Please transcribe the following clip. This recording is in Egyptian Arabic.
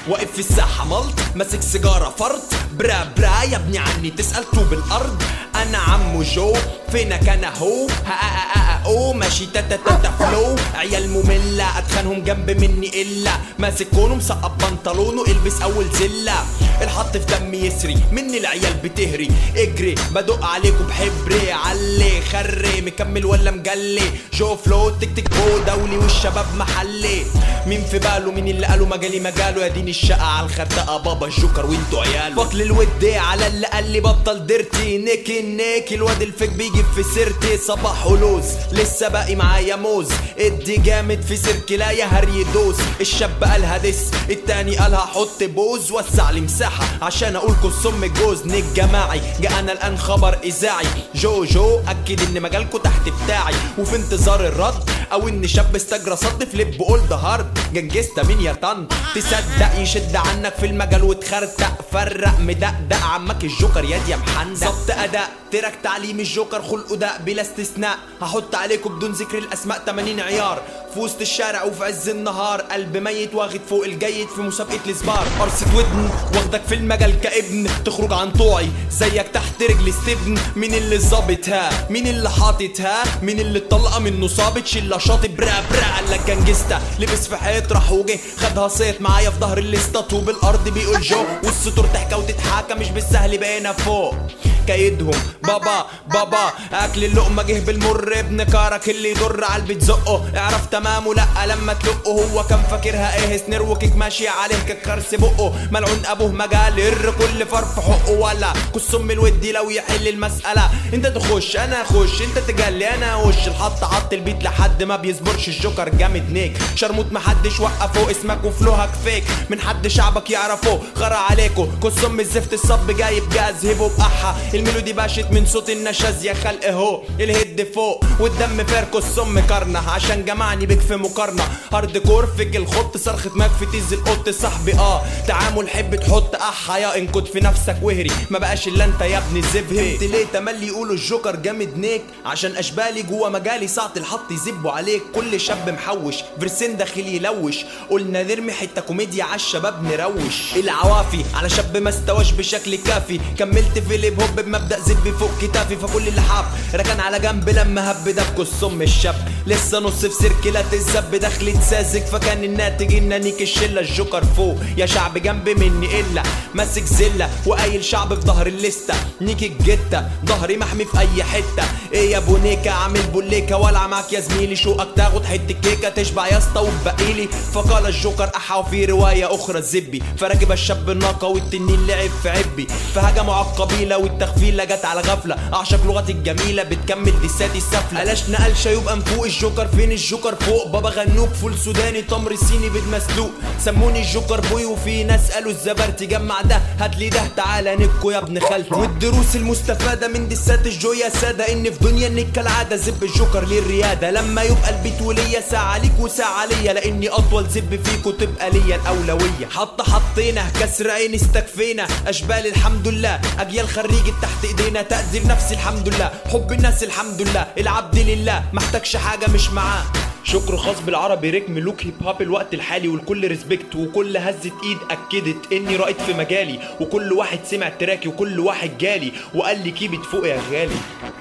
واقف في الساحة ملط ماسك سيجارة فرط برا برا يا ابني عني تسأل طوب الأرض أنا عمو جو فينك أنا هو ها ها ها ها أو ماشي تاتا تاتا فلو عيال مملة أتخانهم جنب مني إلا ماسك كونه مسقط بنطلونه البس أول زلة الحط في دمي يسري مني العيال بتهري اجري بدق عليكم بحبري علي خري مكمل ولا مجلي جو فلو تك تك بو دولي والشباب محلي مين في باله مين اللي قالوا مجالي مجاله يا دين الشقة على الخردقة بابا الجوكر وانتوا عياله فصل الود على اللي قال لي بطل ديرتي نيكي نيكي الواد الفيك بيجي في سيرتي صباح ولوز لسه باقي معايا موز ادي جامد في سيركلاية هري دوس الشاب قالها دس التاني قالها حط بوز وسع لي مساحة عشان اقول كسم الجوز نيك جماعي جاءنا الان خبر اذاعي جو جو اكد ان مجالكو تحت بتاعي وفي انتظار الرد او ان شاب استجرى صد في لب اولد هارد جنجستا مين يا طن تصدق يشد عنك في المجال وتخرتق فرق مدقدق عمك الجوكر ياد يا محندق ظبط اداء ترك تعليم الجوكر خلقه دق بلا استثناء هحط عليكم بدون ذكر الاسماء 80 عيار في وسط الشارع وفي عز النهار قلب ميت واخد فوق الجيد في مسابقة الاسبار قرصة ودن واخدك في المجال كابن تخرج عن طوعي زيك تحت رجل استبن مين اللي ظابط ها مين اللي حاطط ها مين اللي الطلقة منه صابت شلة شاطب برا برا قالك جنجستا لبس في حيط راح وجه خدها صيت معايا في ظهر الليستا طوب الارض بيقول جو والسطور تحكى وتتحاكى مش بالسهل بقينا فوق كايدهم بابا بابا اكل اللقمه جه بالمر ابن كارك اللي يضر على البيت زقه اعرف تمامه لا لما تلقه هو كان فاكرها ايه سنير وكيك ماشي عليه ككرس بقه ملعون ابوه مجال ير كل فرف حقه ولا كسم الودي لو يحل المساله انت تخش انا اخش انت تجلي انا اخش الحط حط البيت لحد ما بيصبرش الجوكر جامد نيك شرموط محدش وقفه اسمك وفلوهك فيك من حد شعبك يعرفه غرى عليكو كسم الزفت الصب جايب جاز هبه بقحه الميلودي باشت من صوت النشاز يا خلق اهو الهد فوق والدم فاركو السم كرنه عشان جمعني بيك في مقارنه هارد كور فيك الخط صرخة مكفي تيز القط صاحبي اه تعامل حب تحط احا يا انكد في نفسك وهري ما بقاش الا انت يا ابني الزفه فهمت ليه تملي يقولوا الجوكر جامد نيك عشان اشبالي جوا مجالي ساعة الحط يزبوا عليك كل شاب محوش فرسين داخل يلوش قلنا نرمي حته كوميديا على الشباب نروش العوافي على شاب ما استواش بشكل كافي كملت في الهيب هوب بمبدا زب فوق كتافي فكل اللي حاب ركن على جنب لما هب دبكو السم الشاب لسه نص في سيركلات الزب دخلت ساذج فكان الناتج ان نيك الشله الجوكر فوق يا شعب جنب مني الا ماسك زله وقايل شعب في ظهر الليسته نيك الجته ظهري محمي في اي حته ايه يا ابو نيكا عامل بوليكا والع معاك يا زميلي شوقك تاخد حته كيكه تشبع يا اسطى وتبقيلي فقال الجوكر احا وفي روايه اخرى الزبي فركب الشاب الناقه والتنين لعب في عبي فهجموا على القبيله والتخفيله جت على غفله اعشق لغتي الجميله بتكمل دساتي السفله قلاش نقلشه يبقى فوق الجوكر فين الجوكر فوق بابا غنوك فول سوداني تمر صيني بيض مسلوق سموني الجوكر بوي وفي ناس قالوا الزبرتي جمع ده هاتلي ده تعالى نكو يا ابن خالتي والدروس المستفاده من دسات الجو يا ساده ان في دنيا انك كالعاده زب الجوكر للرياده لما يبقى البيت وليا ساعه ليك وساعه ليا لاني اطول زب فيكو تبقى ليا الاولويه حط حطينا كسر عين استكفينا اشبال الحمد لله اجيال خريجة تحت ايدينا تقدير نفسي الحمد لله حب الناس الحمد لله العبد لله محتاجش حاجه مش معاه شكر خاص بالعربي ريكم لوك هيب هاب الوقت الحالي والكل ريسبكت وكل هزة ايد اكدت اني رائد في مجالي وكل واحد سمع تراكي وكل واحد جالي وقال لي كيبت فوق يا غالي